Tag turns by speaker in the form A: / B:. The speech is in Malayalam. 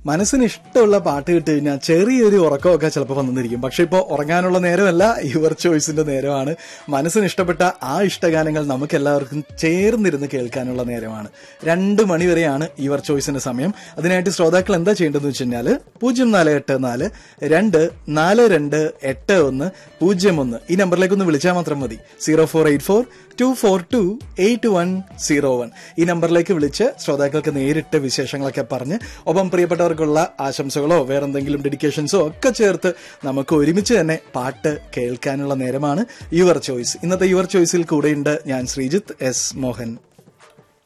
A: മനസ്സിന് ഇഷ്ടമുള്ള പാട്ട് കിട്ടി കഴിഞ്ഞാൽ ചെറിയൊരു ഉറക്കമൊക്കെ ചിലപ്പോൾ വന്നിരിക്കും പക്ഷെ ഇപ്പോൾ ഉറങ്ങാനുള്ള നേരമല്ല യുവർ ചോയ്സിന്റെ നേരമാണ് മനസ്സിന് ഇഷ്ടപ്പെട്ട ആ ഇഷ്ടഗാനങ്ങൾ നമുക്ക് എല്ലാവർക്കും ചേർന്നിരുന്ന് കേൾക്കാനുള്ള നേരമാണ് രണ്ട് മണി വരെയാണ് യുവർ ചോയ്സിന്റെ സമയം അതിനായിട്ട് ശ്രോതാക്കൾ എന്താ ചെയ്യേണ്ടതെന്ന് വെച്ച് കഴിഞ്ഞാൽ പൂജ്യം നാല് എട്ട് നാല് രണ്ട് നാല് രണ്ട് എട്ട് ഒന്ന് പൂജ്യം ഒന്ന് ഈ നമ്പറിലേക്ക് ഒന്ന് വിളിച്ചാൽ മാത്രം മതി zero four eight four two four two eight one zero one ഈ നമ്പറിലേക്ക് വിളിച്ച് ശ്രോതാക്കൾക്ക് നേരിട്ട് വിശേഷങ്ങളൊക്കെ പറഞ്ഞ് ഒപ്പം പ്രിയപ്പെട്ടവർക്കുള്ള ആശംസകളോ വേറെന്തെങ്കിലും ഡെഡിക്കേഷൻസോ ഒക്കെ ചേർത്ത് നമുക്ക് ഒരുമിച്ച് തന്നെ പാട്ട് കേൾക്കാനുള്ള നേരമാണ് യുവർ ചോയ്സ് ഇന്നത്തെ യുവർ ചോയ്സിൽ കൂടെയുണ്ട് ഞാൻ ശ്രീജിത്ത് എസ് മോഹൻ